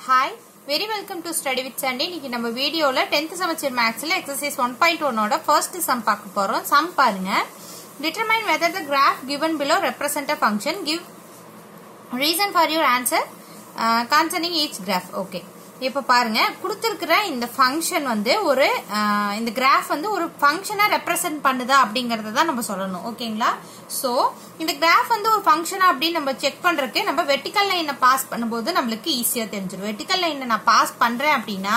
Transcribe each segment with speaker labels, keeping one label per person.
Speaker 1: hi very welcome to study with Sunday இன்னைக்கு நம்ம வீடியோவில் டென்த் செமஸ்டர் மேக்ஸில் எக்ஸசைஸ் ஒன் பாயிண்ட் ஒன்னோட ஃபர்ஸ்ட் சம் பார்க்க போகிறோம் சம் பாருங்க determine whether the graph given below represent a function give reason for your answer concerning each graph okay இப்போ பாருங்க கொடுத்துருக்கிற இந்த ஃபங்க்ஷன் வந்து ஒரு அஹ், இந்த கிராஃப் வந்து ஒரு ஃபங்க்ஷனை ரெப்ரசன்ட் பண்ணுதா அப்படிங்கறத தான் நம்ம சொல்லணும் ஓகேங்களா ஸோ இந்த கிராஃப் வந்து ஒரு ஃபங்க்ஷனா அப்படின்னு நம்ம செக் பண்றதுக்கு நம்ம வெர்டிக்கல் லைனை பாஸ் பண்ணும்போது நம்மளுக்கு ஈஸியா தெரிஞ்சிடும் வெர்டிக்கல் லைனை நான் பாஸ் பண்றேன் அப்படின்னா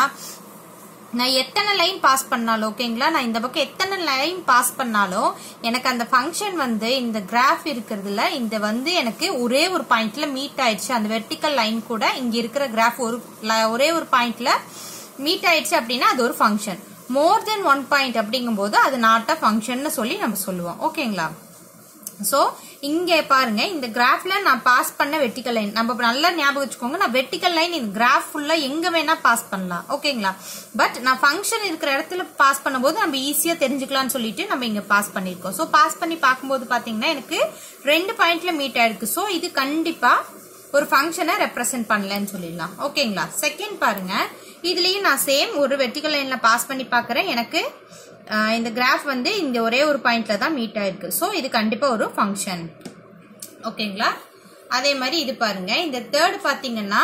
Speaker 1: நான் எத்தனை லைன் பாஸ் பண்ணாலும் ஓகேங்களா நான் இந்த பக்கம் எத்தனை லைன் பாஸ் பண்ணாலும் எனக்கு அந்த ஃபங்க்ஷன் வந்து இந்த கிராஃப் இருக்கிறதுல இந்த வந்து எனக்கு ஒரே ஒரு பாயிண்ட்ல மீட் ஆயிடுச்சு அந்த வெர்டிக்கல் லைன் கூட இங்க இருக்கிற கிராஃப் ஒரு ல- ஒரே ஒரு பாயிண்ட்ல மீட் ஆயிடுச்சு அப்படின்னா அது ஒரு function more then one point அப்படிங்கும்போது அது நாட் அ ஃபங்க்ஷன் சொல்லி நம்ம சொல்லுவோம் ஓகேங்களா சோ இங்க பாருங்க இந்த கிராஃப்ல நான் பாஸ் பண்ண வெர்டிக்கல் லைன் நம்ம நல்லா ஞாபகம் வச்சுக்கோங்க நான் வெர்டிக்கல் லைன் இந்த கிராஃப் ஃபுல்லா எங்க வேணா பாஸ் பண்ணலாம் ஓகேங்களா பட் நான் ஃபங்க்ஷன் இருக்கிற இடத்துல பாஸ் பண்ணும்போது நம்ம ஈஸியா தெரிஞ்சுக்கலாம்னு சொல்லிட்டு நம்ம இங்க பாஸ் பண்ணிருக்கோம் சோ பாஸ் பண்ணி பார்க்கும்போது பாத்தீங்கன்னா எனக்கு ரெண்டு பாயிண்ட்ல மீட் ஆயிருக்கு சோ இது கண்டிப்பா ஒரு ஃபங்க்ஷனை ரெப்ரசென்ட் பண்ணலன்னு சொல்லிடலாம் ஓகேங்களா செகண்ட் பாருங்க இதுலயும் நான் சேம் ஒரு வெர்டிக்கல் லைன்ல பாஸ் பண்ணி பார்க்கறேன் எனக்கு ஆஹ், இந்த கிராஃப் வந்து இந்த ஒரே ஒரு பாயிண்ட்ல தான் மீட் ஆயிருக்கு ஸோ இது கண்டிப்பா ஒரு ஃபங்க்ஷன் ஓகேங்களா அதே மாதிரி இது பாருங்க இந்த தேர்ட் பாத்தீங்கன்னா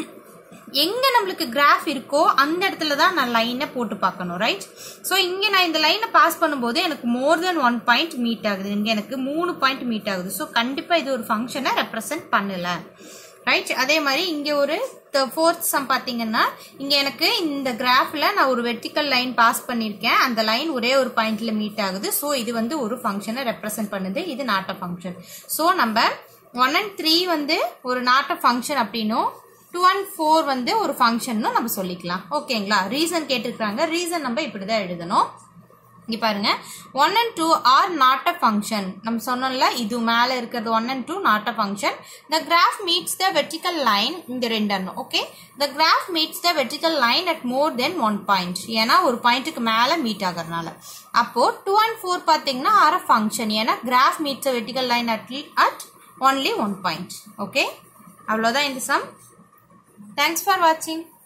Speaker 1: எங்க நம்மளுக்கு கிராஃப் இருக்கோ அந்த இடத்துல தான் நான் லைனை போட்டு பார்க்கணும் ரைட் ஸோ இங்க நான் இந்த லைனை பாஸ் பண்ணும்போது எனக்கு more then one point meet ஆகுது இங்க எனக்கு மூணு பாயிண்ட் மீட் ஆகுது ஸோ கண்டிப்பா இது ஒரு ஃபங்க்ஷனை ரெப்ரசென்ட் பண்ணல ரைட் அதே மாதிரி இங்க ஒரு ஃபோர்த் சம் பாத்தீங்கன்னா இங்க எனக்கு இந்த கிராஃப்ல நான் ஒரு வெர்டிக்கல் லைன் பாஸ் பண்ணிருக்கேன் அந்த லைன் ஒரே ஒரு பாயிண்ட்ல மீட் ஆகுது ஸோ இது வந்து ஒரு ஃபங்க்ஷனை ரெப்ரசென்ட் பண்ணுது இது நாட் அ ஃபங்க்ஷன் ஸோ நம்ம ஒன் அண்ட் த்ரீ வந்து ஒரு நாட் அ ஃபங்க்ஷன் அப்படின்னும் டூ அண்ட் ஃபோர் வந்து ஒரு ஃபங்க்ஷன் நம்ம சொல்லிக்கலாம் ஓகேங்களா ரீசன் கேட்டிருக்காங்க ரீசன் நம்ம இப்படிதான் எழுதணும் இங்க பாருங்க one and two are not a function நம்ம சொன்னோம்ல இது மேல இருக்கிறது one and two not a function the graph meets the vertical line இந்த ரெண்டு அண்ணம் okay the graph meets the vertical line at more then one point ஏன்னா ஒரு பாயிண்ட்டுக்கு மேல மீட் ஆகறதுனால அப்போ டூ அண்ட் ஃபோர் பாத்தீங்கன்னா ஆர் அ ஃபங்க்ஷன் ஏன்னா graph meets the vertical line at at only one point okay அவ்வளோதான் இந்த சம் தேங்க்ஸ் ஃபார் வாட்சிங்